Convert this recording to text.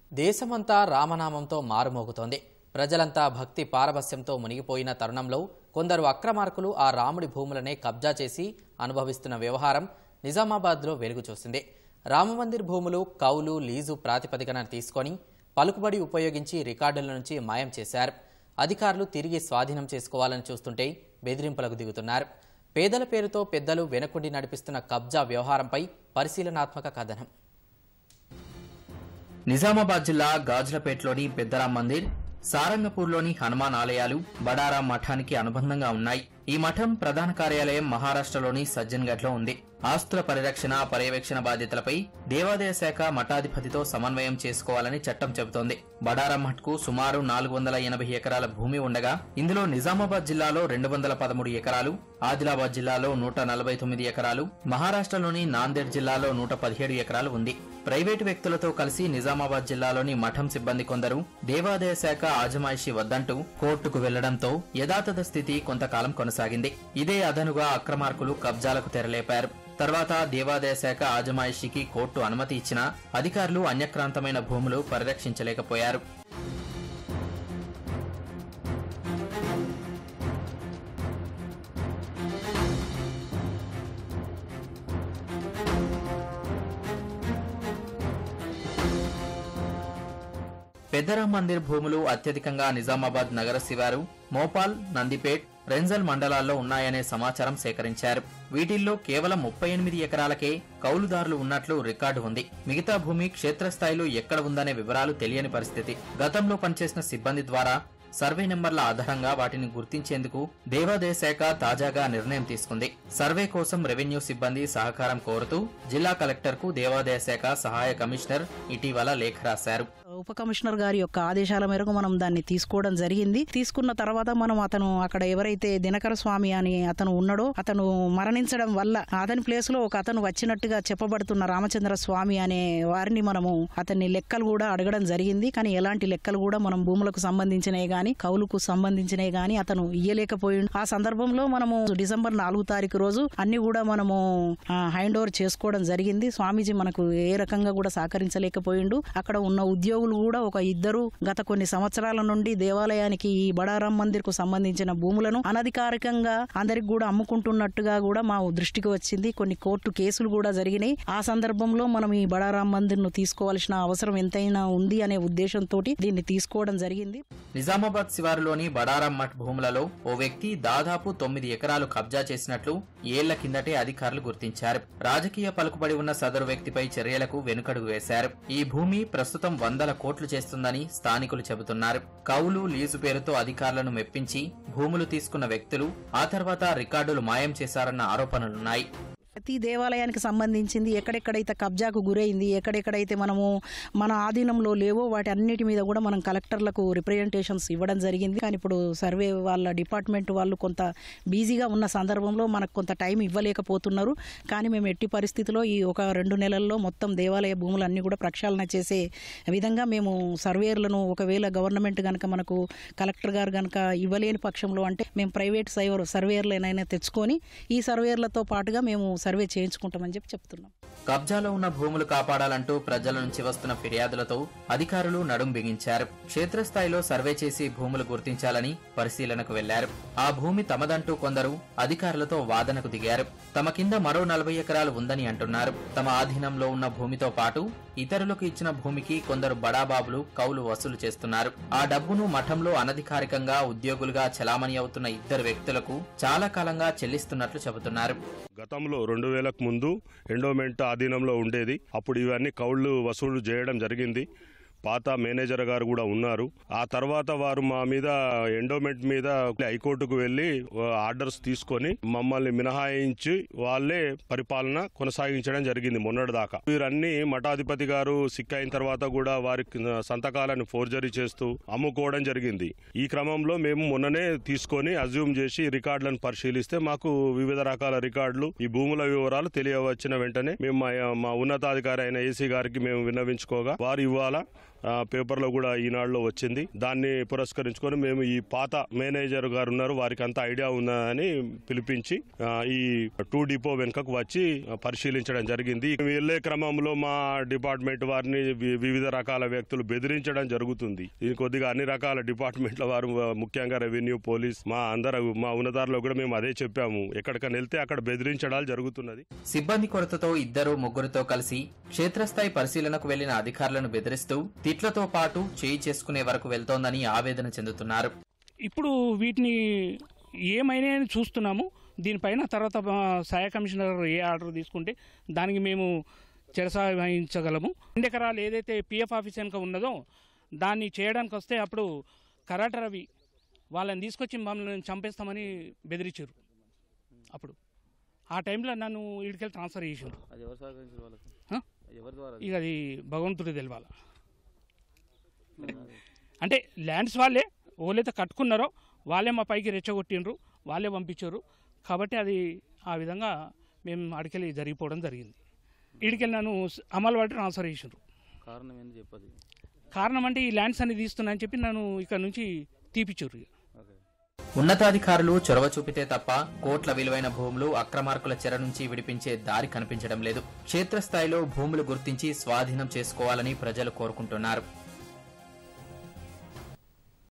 దేశమంతా రామనామంతో మారుమోగుతోంది ప్రజలంతా భక్తి పారవస్యంతో మునిగిపోయిన తరుణంలో కొందరు అక్రమార్కులు ఆ రాముడి భూములనే కబ్జా చేసి అనుభవిస్తున్న వ్యవహారం నిజామాబాద్లో వెలుగు చూసింది రామమందిర్ భూములు కౌలు లీజు ప్రాతిపదికన తీసుకొని పలుకుబడి ఉపయోగించి రికార్డుల నుంచి మాయం చేశారు అధికారులు తిరిగి స్వాధీనం చేసుకోవాలని చూస్తుంటే బెదిరింపులకు దిగుతున్నారు పేదల పేరుతో పెద్దలు వెనకుండి నడిపిస్తున్న కబ్జా వ్యవహారంపై పరిశీలనాత్మక కథనం నిజామాబాద్ జిల్లా గాజులపేటలోని పెద్దరాం మందిర్ సారంగపూర్లోని హనుమాన్ ఆలయాలు బడారా మఠానికి అనుబంధంగా ఉన్నాయి ఈ మఠం ప్రధాన కార్యాలయం మహారాష్ట్రలోని సజ్జన్గఢ్లో ఉంది ఆస్తుల పరిరక్షణ పర్యవేక్షణ బాధ్యతలపై దేవాదాయ శాఖ మఠాధిపతితో సమన్వయం చేసుకోవాలని చట్టం చెబుతోంది బడారా మఠ్కు సుమారు నాలుగు వందల ఎనభై ఎకరాల భూమి ఉండగా ఇందులో నిజామాబాద్ జిల్లాలో రెండు వందల పదమూడు ఎకరాలు ఆదిలాబాద్ జిల్లాలో నూట నలభై తొమ్మిది ఎకరాలు మహారాష్ట్రలోని నాందేడ్ జిల్లాలో నూట పదిహేడు ఎకరాలు ఉంది ప్రైవేటు వ్యక్తులతో కలిసి నిజామాబాద్ జిల్లాలోని మఠం సిబ్బంది కొందరు దేవాదాయ శాఖ ఆజమాయిషి వద్దంటూ కోర్టుకు వెళ్లడంతో యథాతథ స్థితి కొంతకాలం కొనసాగింది ఇదే అదనుగా అక్రమార్కులు కబ్జాలకు తెరలేపారు తర్వాత దేవాదాయ శాఖ ఆజమాయిషికి కోర్టు అనుమతి ఇచ్చినా అధికారులు అన్యక్రాంతమైన భూములు పరిరక్షించలేకపోయారు పెద్దరాం మందిర్ భూములు అత్యధికంగా నిజామాబాద్ నగర శివారు మోపాల్ నందిపేట్ రెంజల్ మండలాల్లో ఉన్నాయనే సమాచారం సేకరించారు వీటిల్లో కేవలం ముప్పై ఎనిమిది ఎకరాలకే కౌలుదారులు ఉన్నట్లు రికార్డు ఉంది మిగతా భూమి క్షేత్రస్థాయిలో ఎక్కడ ఉందనే వివరాలు తెలియని పరిస్థితి గతంలో పనిచేసిన సిబ్బంది ద్వారా సర్వే నెంబర్ల ఆధారంగా వాటిని గుర్తించేందుకు దేవాదాయ శాఖ తాజాగా నిర్ణయం తీసుకుంది సర్వే కోసం రెవెన్యూ సిబ్బంది సహకారం కోరుతూ జిల్లా కలెక్టర్కు దేవాదాయ శాఖ సహాయ కమిషనర్ ఇటీవల లేఖ రాశారు ఉప కమిషనర్ గారి యొక్క ఆదేశాల మేరకు మనం దాన్ని తీసుకోవడం జరిగింది తీసుకున్న తర్వాత మనం అతను అక్కడ ఎవరైతే దినకర స్వామి అని అతను ఉన్నాడో అతను మరణించడం వల్ల అతని ప్లేస్ లో ఒక అతను వచ్చినట్టుగా చెప్పబడుతున్న రామచంద్ర స్వామి అనే వారిని మనము అతన్ని లెక్కలు కూడా అడగడం జరిగింది కానీ ఎలాంటి లెక్కలు కూడా మనం భూములకు సంబంధించినవి గాని కౌలుకు సంబంధించినవి గాని అతను ఇయ్యలేకపోయిండు ఆ సందర్భంలో మనము డిసెంబర్ నాలుగు తారీఖు రోజు అన్ని కూడా మనము హ్యాండ్ ఓవర్ చేసుకోవడం జరిగింది స్వామీజీ మనకు ఏ రకంగా కూడా సహకరించలేకపోయిండు అక్కడ ఉన్న ఉద్యోగులు కూడా ఒక ఇద్దరు గత కొన్ని సంవత్సరాల నుండి దేవాలయానికి ఈ బడారాం మందిర్ కు సంబంధించిన భూములను అనధికారికంగా అందరికి కూడా అమ్ముకుంటున్నట్టుగా కూడా మా దృష్టికి వచ్చింది కొన్ని కోర్టు కేసులు కూడా జరిగినాయి ఆ సందర్భంలో మనం ఈ బడారాం మందిర్ ను తీసుకోవాల్సిన అవసరం ఎంతైనా ఉంది అనే ఉద్దేశంతో దీన్ని తీసుకోవడం జరిగింది నిజామాబాద్ శివారులోని బడారం మఠ్ భూములలో ఓ వ్యక్తి దాదాపు తొమ్మిది ఎకరాలు కబ్జా చేసినట్లు ఏళ్ల కిందటే అధికారులు గుర్తించారు రాజకీయ పలుకుబడి ఉన్న సదరు వ్యక్తిపై చర్యలకు వెనుకడుగు వేశారు ఈ భూమి ప్రస్తుతం వందల కోట్లు చేస్తుందని స్థానికులు చెబుతున్నారు కౌలు లీజు పేరుతో అధికారులను మెప్పించి భూములు తీసుకున్న వ్యక్తులు ఆ తర్వాత రికార్డులు మాయం చేశారన్న ఆరోపణలున్నాయి ప్రతి దేవాలయానికి సంబంధించింది ఎక్కడెక్కడైతే కబ్జాకు గురైంది ఎక్కడెక్కడైతే మనము మన ఆధీనంలో లేవో వాటి అన్నిటి మీద కూడా మనం కలెక్టర్లకు రిప్రజెంటేషన్స్ ఇవ్వడం జరిగింది కానీ ఇప్పుడు సర్వే వాళ్ళ డిపార్ట్మెంట్ వాళ్ళు కొంత బిజీగా ఉన్న సందర్భంలో మనకు కొంత టైం ఇవ్వలేకపోతున్నారు కానీ మేము ఎట్టి పరిస్థితిలో ఈ ఒక రెండు నెలల్లో మొత్తం దేవాలయ భూములన్నీ కూడా ప్రక్షాళన చేసే విధంగా మేము సర్వేర్లను ఒకవేళ గవర్నమెంట్ కనుక మనకు కలెక్టర్ గారు కనుక ఇవ్వలేని పక్షంలో అంటే మేము ప్రైవేట్ సైవర్ సర్వేయర్లనైనా తెచ్చుకొని ఈ సర్వేయర్లతో పాటుగా మేము సర్వే చేయించుకుంటామని చెప్పి చెప్తున్నాం కబ్జాలో ఉన్న భూములు కాపాడాలంటూ ప్రజల నుంచి వస్తున్న ఫిర్యాదులతో అధికారులు నడుం బిగించారు క్షేత్రస్థాయిలో సర్వే చేసి భూములు గుర్తించాలని పరిశీలనకు వెళ్లారు ఆ భూమి తమదంటూ కొందరు అధికారులతో వాదనకు దిగారు తమ కింద మరో నలభై ఎకరాలు ఉందని అంటున్నారు తమ ఆధీనంలో ఉన్న భూమితో పాటు ఇతరులకు ఇచ్చిన భూమికి కొందరు బడాబాబులు కౌలు వసూలు చేస్తున్నారు ఆ డబ్బును మఠంలో అనధికారికంగా ఉద్యోగులుగా చలామణి అవుతున్న ఇద్దరు వ్యక్తులకు చాలా కాలంగా చెల్లిస్తున్నట్లు చెబుతున్నారు గతంలో రెండు వేలకు ముందు ఎండోమెంట్ ఆధీనంలో ఉండేది అప్పుడు ఇవన్నీ కౌళ్లు వసూలు చేయడం జరిగింది పాత మేనేజర్ గారు కూడా ఉన్నారు ఆ తర్వాత వారు మా మీద ఎండోమెంట్ మీద హైకోర్టుకు వెళ్లి ఆర్డర్స్ తీసుకొని మమ్మల్ని మినహాయించి వాళ్ళే పరిపాలన కొనసాగించడం జరిగింది మొన్నటి దాకా వీరన్నీ మఠాధిపతి గారు సిక్ అయిన తర్వాత కూడా వారి సంతకాలను ఫోర్జరీ చేస్తూ అమ్ముకోవడం జరిగింది ఈ క్రమంలో మేము మొన్ననే తీసుకొని అజ్యూమ్ చేసి రికార్డులను పరిశీలిస్తే మాకు వివిధ రకాల రికార్డులు ఈ భూముల వివరాలు తెలియవచ్చిన వెంటనే మేము మా- మా ఉన్నతాధికారి అయిన ఏసీ గారికి మేము విన్నవించుకోగా వారు ఇవాళ ఆ, పేపర్లో కూడా ఈనాడులో వచ్చింది దాన్ని పురస్కరించుకొని మేము ఈ పాత మేనేజర్ గారు ఉన్నారు వారికి అంత ఐడియా ఉన్నదని పిలిపించి ఆ, ఈ టూ డిపో వెనుకకు వచ్చి ఆ, పరిశీలించడం జరిగింది వెళ్లే క్రమంలో మా డిపార్ట్మెంట్ వారిని వి- వివిధ రకాల వ్యక్తులు బెదిరించడం జరుగుతుంది ఇది కొద్దిగా అన్ని రకాల డిపార్ట్మెంట్ల వారు ఆ, ముఖ్యంగా రెవెన్యూ పోలీస్ మా అందరూ మా ఉన్నతారులో కూడా మేము అదే చెప్పాము ఎక్కడికైనా వెళ్తే అక్కడ బెదిరించడాలు జరుగుతున్నది సిబ్బంది కొరతతో ఇద్దరు ముగ్గురుతో కలిసి క్షేత్రస్థాయి పరిశీలనకు వెళ్లిన అధికారులను బెదిరిస్తూ తిట్లతో పాటు చేయి చేసుకునే వరకు వెళ్తోందని ఆవేదన చెందుతున్నారు ఇప్పుడు వీటిని ఏమైనా అని చూస్తున్నాము దీనిపైన తర్వాత మా సహాయ కమిషనర్ ఏ ఆర్డర్ తీసుకుంటే దానికి మేము చెరసా వహించగలము రెండు ఎకరాలు ఏదైతే పిఎఫ్ ఆఫీస్ వెనుక ఉన్నదో దాన్ని చేయడానికి వస్తే అప్పుడు కరాట రవి వాళ్ళని తీసుకొచ్చి మమ్మల్ని చంపేస్తామని బెదిరించారు అప్పుడు ఆ టైంలో నన్ను ఇడికెళ్ళి ట్రాన్స్ఫర్ చేసారు అది ఎవరు సహకరించారు వాళ్ళకి హ? ఎవరి ద్వారా ఇక అది భగవంతుడు తెలవాల అంటే ల్యాండ్స్ వాళ్ళే ఓలైతే కట్టుకున్నారో వాళ్ళే మా పైకి రెచ్చగొట్టిండ్రు వాళ్ళే పంపించారు కాబట్టి అది ఆ విధంగా మేము అడికెళ్ళి జరిగిపోవడం జరిగింది ఇడికెళ్ళి నన్ను అమలువాడి ట్రాన్స్ఫర్ చేసిండ్రు కారణం ఏంది చెప్పదు కారణం అంటే ఈ ల్యాండ్స్ అన్ని తీస్తున్నా అని చెప్పి నన్ను ఇక్కడ నుంచి తీపిచ్చారు ఇక ఓకే ఉన్నతాధికారులు చొరవ చూపితే తప్ప కోట్ల విలువైన భూములు అక్రమార్కుల చెర నుంచి విడిపించే దారి కనిపించడం లేదు క్షేత్రస్థాయిలో భూములు గుర్తించి స్వాధీనం చేసుకోవాలని ప్రజలు కోరుకుంటున్నారు